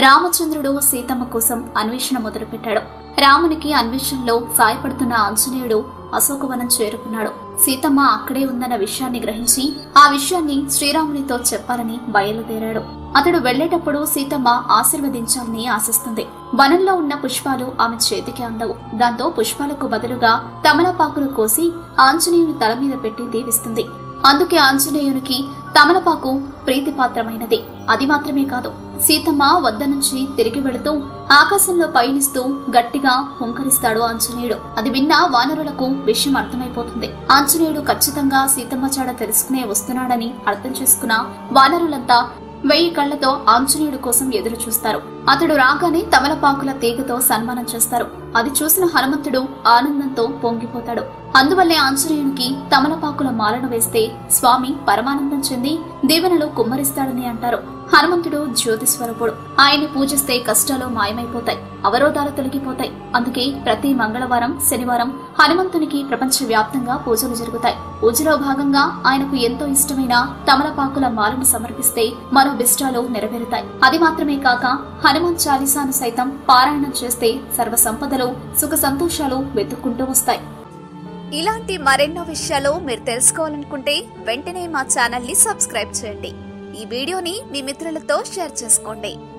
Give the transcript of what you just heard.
రామచంద్రుడు సీతమ్మ కోసం అన్వేషణ మొదలుపెట్టాడు రామునికి అన్వేషణలో సాయపడుతున్న ఆంజనేయుడు అశోకవనం చేరుకున్నాడు సీతమ్మ అక్కడే ఉందన్న విషయాన్ని గ్రహించి ఆ విషయాన్ని శ్రీరామునితో చెప్పాలని బయలుదేరాడు అతడు వెళ్లేటప్పుడు సీతమ్మ ఆశీర్వదించాలని ఆశిస్తుంది వనంలో ఉన్న పుష్పాలు ఆమె చేతికి అందవు దాంతో పుష్పాలకు బదులుగా తమలపాకులు కోసి ఆంజనేయుని తల మీద పెట్టి దీవిస్తుంది అందుకే ఆంజనేయునికి తమలపాకు ప్రీతిపాత్రమైనది అది మాత్రమే కాదు సీతమ్మ వద్ద నుంచి తిరిగి వెళుతూ ఆకాశంలో పయనిస్తూ గట్టిగా హుంకరిస్తాడు ఆంజనేయుడు అది విన్న వానరులకు విషయం అర్థమైపోతుంది ఆంజనేయుడు ఖచ్చితంగా సీతమ్మ చాడ తెలుసుకునే వస్తున్నాడని అర్థం చేసుకున్న వానరులంతా వెయ్యి కళ్లతో ఆంజనేయుడు కోసం ఎదురు చూస్తారు అతడు రాగానే తమలపాకుల తీగతో సన్మానం చేస్తారు అది చూసిన హనుమంతుడు ఆనందంతో పొంగిపోతాడు అందువల్లే ఆంజనేయునికి తమలపాకుల మాలను వేస్తే స్వామి పరమానందం చెంది దీవెనలు కుమ్మరిస్తాడని అంటారు హనుమంతుడు జ్యోతి స్వరూపుడు ఆయన్ని పూజిస్తే కష్టాలు మాయమైపోతాయి అవరోధాలు తొలగిపోతాయి అందుకే ప్రతి మంగళవారం శనివారం హనుమంతునికి ప్రపంచ వ్యాప్తంగా పూజలు జరుగుతాయి పూజలో భాగంగా ఆయనకు ఎంతో ఇష్టమైన తమలపాకుల మాలను సమర్పిస్తే మరో బిష్టాలు నెరవేరుతాయి అది మాత్రమే కాక హనుమాన్ చాలీసాను సైతం పారాయణం చేస్తే సర్వ సంపదలు సుఖ సంతోషాలు వెతుక్కుంటూ వస్తాయి ఇలాంటి మరెన్నో విషయాలు మీరు తెలుసుకోవాలనుకుంటే వెంటనే మా ఛానల్ ని సబ్స్క్రైబ్ చేయండి ఈ వీడియోని మీ మిత్రులతో షేర్ చేసుకోండి